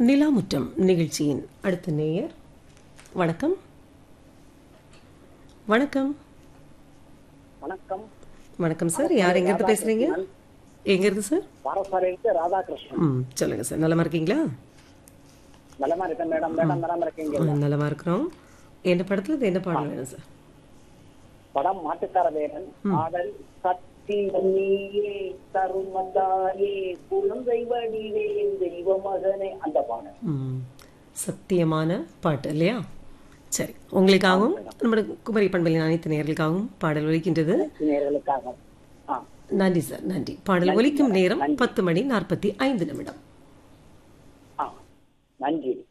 நிலாமுற்றம் நிகழ்ச்சியின் அடுத்த நேயர் வணக்கம் வணக்கம் வணக்கம் வணக்கம் சார் யார் எங்கிருந்து பேசுறீங்க எங்கிருந்து சார் பாரசாலைக்கு ராதாகிருஷ்ணன் ம் சொல்லுங்க சார் நலமா இருக்கீங்களா நலமா இருக்கேன் மேடம் மேடம் நலமா இருக்கீங்க ம், நலமா இருக்கிறோம் என்ன படத்துல இது என்ன பாடல் வேணும் சார் படம் மாட்டுக்கார வேடன் ஆடல் சத்தியம் நீயே தருமதாயே குழந்தை வடிவே என் தெய்வ மகனே அந்த பாடல் ம், சத்தியமான பாட்டு இல்லையா சரி உங்களுக்காகவும் நம்முடைய குமரி பண்பலின் அனைத்து நேர்களுக்காகவும் பாடல் ஒலிக்கின்றது நேர்களுக்காக ஆ நன்றி சார் நன்றி பாடல் ஒலிக்கும் நேரம் பத்து மணி நாற்பத்தி ஐந்து நிமிடம் ஆ நன்றி